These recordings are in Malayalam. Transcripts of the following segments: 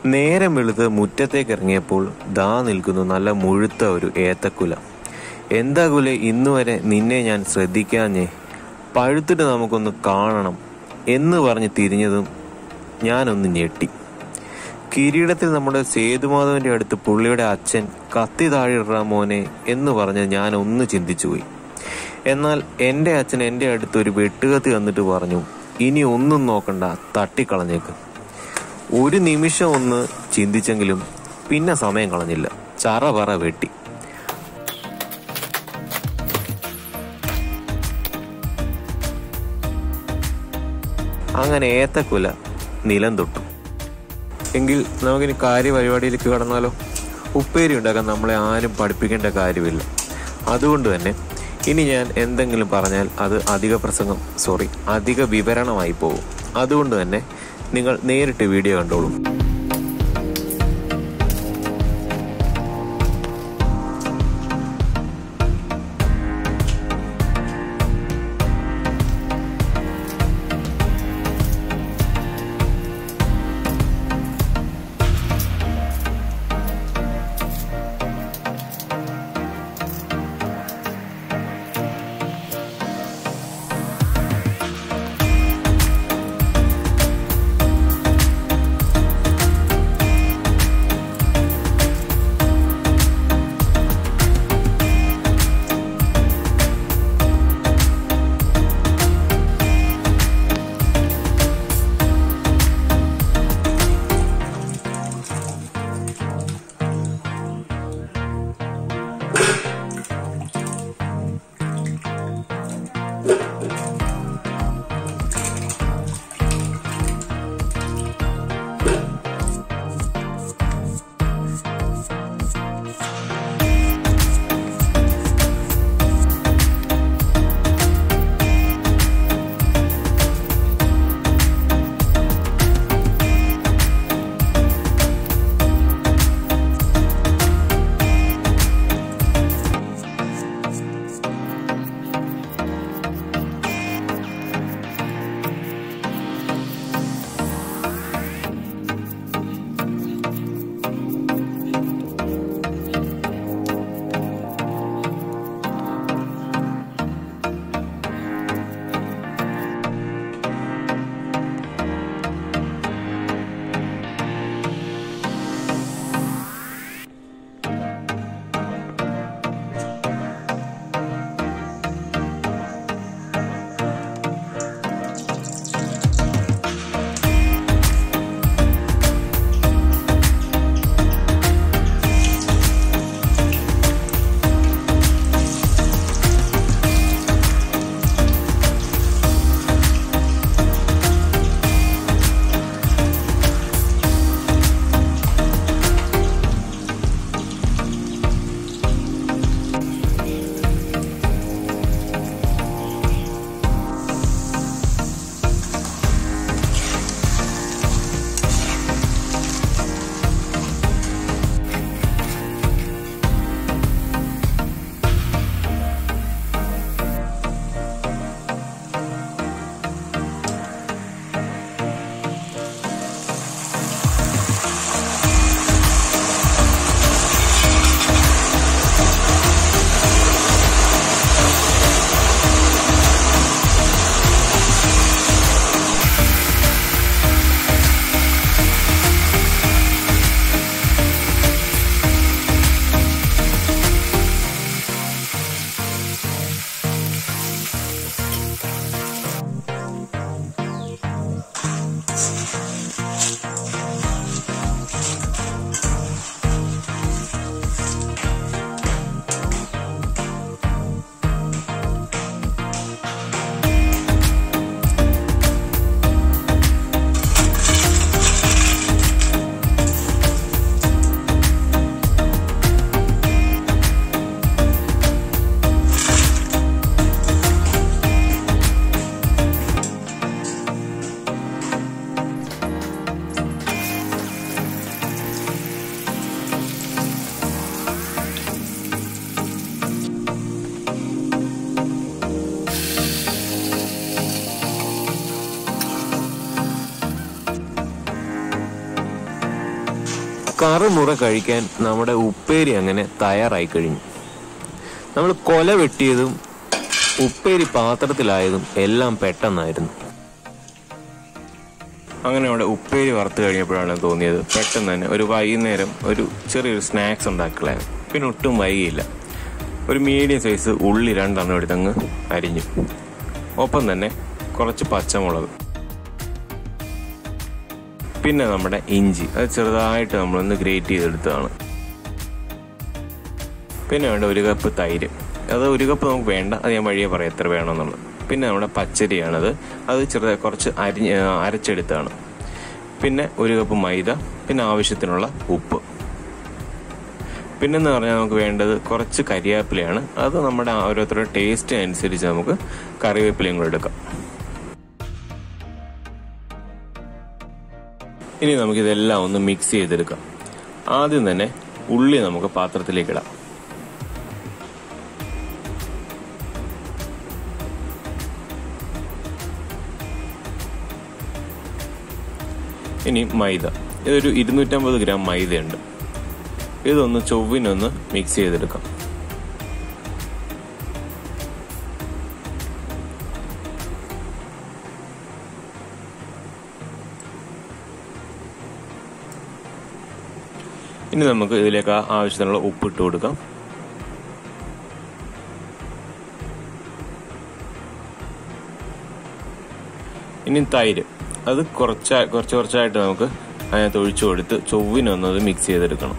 നേരം വെളുത്ത് മുറ്റത്തേക്ക് ഇറങ്ങിയപ്പോൾ ദാ നിൽക്കുന്നു നല്ല മുഴുത്ത ഒരു ഏത്തക്കുല എന്താ കുല ഇന്ന് വരെ നിന്നെ ഞാൻ ശ്രദ്ധിക്കാഞ്ഞേ പഴുത്തിട്ട് നമുക്കൊന്ന് കാണണം എന്ന് പറഞ്ഞ് തിരിഞ്ഞതും ഞാനൊന്ന് ഞെട്ടി കിരീടത്തിൽ നമ്മുടെ സേതുമാധവന്റെ അടുത്ത് പുള്ളിയുടെ അച്ഛൻ കത്തി താഴെയിട മോനെ എന്ന് പറഞ്ഞ് ഞാൻ ഒന്ന് ചിന്തിച്ചുപോയി എന്നാൽ എൻ്റെ അച്ഛൻ എൻ്റെ അടുത്ത് ഒരു വെട്ടുകത്തി തന്നിട്ട് പറഞ്ഞു ഇനി ഒന്നും നോക്കണ്ട തട്ടിക്കളഞ്ഞേക്ക് ഒരു നിമിഷം ഒന്ന് ചിന്തിച്ചെങ്കിലും പിന്നെ സമയം കളഞ്ഞില്ല ചറ പറ വെട്ടി അങ്ങനെ ഏത്തക്കുല നിലം തൊട്ടു എങ്കിൽ നമുക്കിനി കാര്യ പരിപാടിയിലേക്ക് കടന്നാലോ ഉപ്പേരി ഉണ്ടാക്കാൻ നമ്മളെ ആരും പഠിപ്പിക്കേണ്ട കാര്യമില്ല അതുകൊണ്ട് തന്നെ ഇനി ഞാൻ എന്തെങ്കിലും പറഞ്ഞാൽ അത് അധിക പ്രസംഗം സോറി അധിക വിവരണമായി പോകും അതുകൊണ്ട് തന്നെ നിങ്ങൾ നേരിട്ട് വീഡിയോ കണ്ടോളൂ കറുമുറ കഴിക്കാൻ നമ്മുടെ ഉപ്പേരി അങ്ങനെ തയ്യാറായി കഴിഞ്ഞു നമ്മൾ കൊല വെട്ടിയതും ഉപ്പേരി പാത്രത്തിലായതും എല്ലാം പെട്ടെന്നായിരുന്നു അങ്ങനെ അവിടെ ഉപ്പേരി വറുത്ത് കഴിഞ്ഞപ്പോഴാണ് തോന്നിയത് പെട്ടെന്ന് തന്നെ ഒരു വൈകുന്നേരം ഒരു ചെറിയൊരു സ്നാക്സ് ഉണ്ടാക്കലായിരുന്നു പിന്നെ ഒട്ടും വൈകിയില്ല ഒരു മീഡിയം സൈസ് ഉള്ളി രണ്ടെണ്ണം എടുത്തങ്ങ് അരിഞ്ഞു ഒപ്പം തന്നെ കുറച്ച് പച്ചമുളക് പിന്നെ നമ്മുടെ ഇഞ്ചി അത് ചെറുതായിട്ട് നമ്മളൊന്ന് ഗ്രേറ്റ് ചെയ്തെടുത്തതാണ് പിന്നെ വേണ്ട ഒരു കപ്പ് തൈര് അത് ഒരു കപ്പ് നമുക്ക് വേണ്ട അത് ഞാൻ വഴിയെ പറയാം എത്ര വേണമെന്നുള്ളത് പിന്നെ നമ്മുടെ പച്ചരിയാണത് അത് ചെറുതായി കുറച്ച് അരിഞ്ഞ് അരച്ചെടുത്താണ് പിന്നെ ഒരു കപ്പ് മൈദ പിന്നെ ആവശ്യത്തിനുള്ള ഉപ്പ് പിന്നെന്ന് പറഞ്ഞാൽ നമുക്ക് വേണ്ടത് കുറച്ച് കരിവേപ്പിലയാണ് അത് നമ്മുടെ ഓരോരുത്തരുടെ ടേസ്റ്റ് അനുസരിച്ച് നമുക്ക് കറിവേപ്പിലയും കൂടെ എടുക്കാം ഇനി നമുക്ക് ഇതെല്ലാം ഒന്ന് മിക്സ് ചെയ്തെടുക്കാം ആദ്യം തന്നെ ഉള്ളി നമുക്ക് പാത്രത്തിലേക്ക് ഇടാം ഇനി മൈദ ഇതൊരു ഇരുന്നൂറ്റമ്പത് ഗ്രാം മൈദയുണ്ട് ഇതൊന്ന് ചൊവ്വിനൊന്ന് മിക്സ് ചെയ്തെടുക്കാം ഇനി നമുക്ക് ഇതിലേക്ക് ആവശ്യത്തിനുള്ള ഉപ്പ് ഇട്ട് കൊടുക്കാം ഇനി തൈര് അത് കുറച്ച കുറച്ച് കുറച്ചായിട്ട് നമുക്ക് അതിനകത്ത് ഒഴിച്ചു കൊടുത്ത് ചൊവ്വിനൊന്നത് മിക്സ് ചെയ്തെടുക്കണം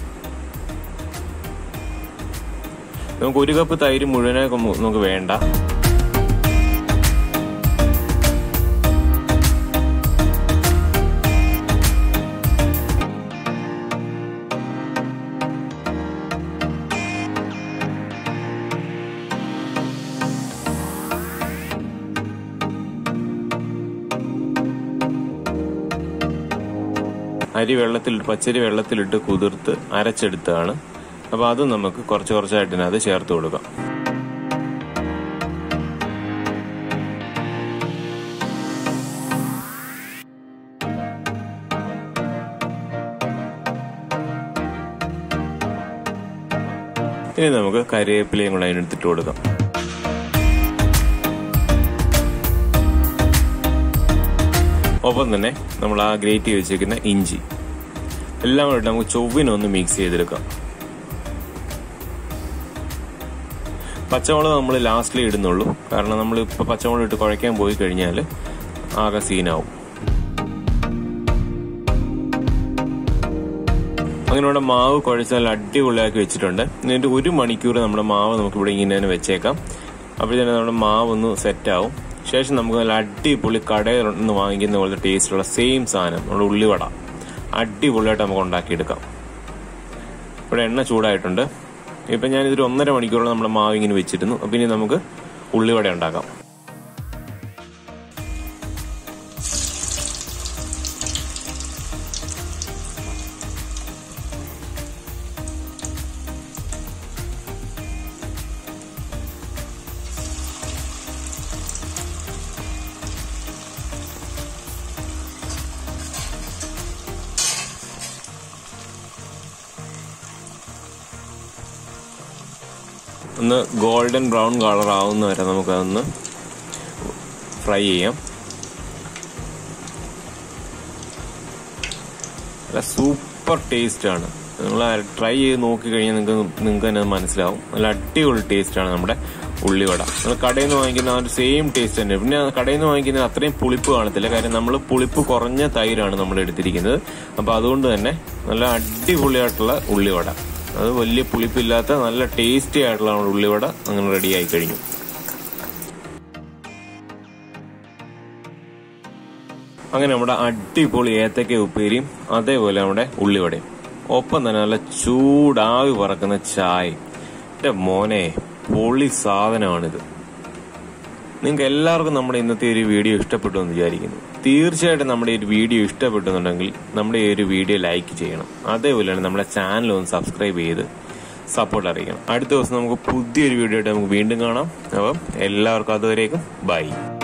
നമുക്ക് ഒരു കപ്പ് തൈര് മുഴുവനായി നമുക്ക് വേണ്ട അരി വെള്ളത്തിൽ പച്ചരി വെള്ളത്തിലിട്ട് കുതിർത്ത് അരച്ചെടുത്തതാണ് അപ്പോൾ അത് നമുക്ക് കുറച്ച് കുറച്ചായിട്ട് ഇതിനകത്ത് ചേർത്ത് കൊടുക്കാം ഇനി നമുക്ക് കറിവേപ്പിലയും കൂടെ അതിനെടുത്തിട്ട് കൊടുക്കാം ഒപ്പം തന്നെ നമ്മൾ ആ ഗ്രേറ്റ് ചെയ്ത് വെച്ചിരിക്കുന്ന ഇഞ്ചി എല്ലാം കൂടെ നമുക്ക് ചൊവ്വിനൊന്ന് മിക്സ് ചെയ്തെടുക്കാം പച്ചമുളക് നമ്മൾ ലാസ്റ്റിലേ ഇടുന്നുള്ളൂ കാരണം നമ്മൾ ഇപ്പൊ പച്ചമുളക് ഇട്ട് കുഴയ്ക്കാൻ പോയി കഴിഞ്ഞാൽ ആകെ സീനാവും അങ്ങനെ ഇവിടെ മാവ് കുഴച്ച് നല്ല അടിപൊളിയാക്കി വെച്ചിട്ടുണ്ട് എന്നിട്ട് ഒരു മണിക്കൂർ നമ്മുടെ മാവ് നമുക്ക് ഇവിടെ ഇങ്ങനെ തന്നെ വെച്ചേക്കാം അപ്പോഴത്തേനും നമ്മുടെ മാവ് ഒന്ന് സെറ്റ് ആവും ശേഷം നമുക്ക് നല്ല അടിപൊളി കടയിൽ നിന്ന് വാങ്ങിക്കുന്ന പോലത്തെ ടേസ്റ്റുള്ള സെയിം സാധനം നമ്മുടെ ഉള്ളിവട അടിപൊളിയായിട്ട് നമുക്ക് ഉണ്ടാക്കിയെടുക്കാം ഇവിടെ എണ്ണ ചൂടായിട്ടുണ്ട് ഇപ്പൊ ഞാൻ ഇതൊരു ഒന്നര മണിക്കൂറോളം നമ്മുടെ മാവ് ഇങ്ങനെ വെച്ചിരുന്നു അപ്പൊ ഇനി നമുക്ക് ഉള്ളിവട ഉണ്ടാക്കാം ഒന്ന് ഗോൾഡൻ ബ്രൗൺ കളർ ആവുന്ന വരെ നമുക്കതൊന്ന് ഫ്രൈ ചെയ്യാം നല്ല സൂപ്പർ ടേസ്റ്റ് ആണ് നിങ്ങൾ ട്രൈ ചെയ്ത് നോക്കി കഴിഞ്ഞാൽ നിങ്ങൾക്ക് നിങ്ങൾക്ക് തന്നെ അത് മനസ്സിലാവും നല്ല അടിപൊളി ടേസ്റ്റ് ആണ് നമ്മുടെ ഉള്ളിവട നിങ്ങൾ കടയിൽ നിന്ന് വാങ്ങിക്കുന്ന ആ ഒരു സെയിം ടേസ്റ്റ് തന്നെ പിന്നെ കടയിൽ നിന്ന് വാങ്ങിക്കുന്നത് അത്രയും പുളിപ്പ് കാണത്തില്ല കാര്യം നമ്മൾ പുളിപ്പ് കുറഞ്ഞ തൈരാണ് നമ്മൾ എടുത്തിരിക്കുന്നത് അപ്പൊ അതുകൊണ്ട് തന്നെ നല്ല അടിപൊളിയായിട്ടുള്ള ഉള്ളിവട അത് വലിയ പുളിപ്പില്ലാത്ത നല്ല ടേസ്റ്റി ആയിട്ടുള്ള നമ്മുടെ ഉള്ളിവട അങ്ങനെ റെഡി ആയി കഴിഞ്ഞു അങ്ങനെ നമ്മുടെ അടിപൊളി ഏത്തക്ക ഉപ്പേരിയും അതേപോലെ നമ്മുടെ ഉള്ളിവടയും ഒപ്പം തന്നെ നല്ല ചൂടാവി പറക്കുന്ന ചായ എന്റെ മോനെ പൊളി സാധനമാണിത് നിങ്ങൾക്ക് എല്ലാവർക്കും നമ്മുടെ ഇന്നത്തെ ഒരു വീഡിയോ ഇഷ്ടപ്പെട്ടു എന്ന് വിചാരിക്കുന്നു തീർച്ചയായിട്ടും നമ്മുടെ ഈ ഒരു വീഡിയോ ഇഷ്ടപ്പെട്ടുന്നുണ്ടെങ്കിൽ നമ്മുടെ ഈ ഒരു വീഡിയോ ലൈക്ക് ചെയ്യണം അതേപോലെ തന്നെ നമ്മുടെ ചാനൽ ഒന്ന് സബ്സ്ക്രൈബ് ചെയ്ത് സപ്പോർട്ട് അറിയിക്കണം അടുത്ത ദിവസം നമുക്ക് പുതിയൊരു വീഡിയോ ആയിട്ട് നമുക്ക് വീണ്ടും കാണാം അപ്പം എല്ലാവർക്കും അതുവരേക്കും ബൈ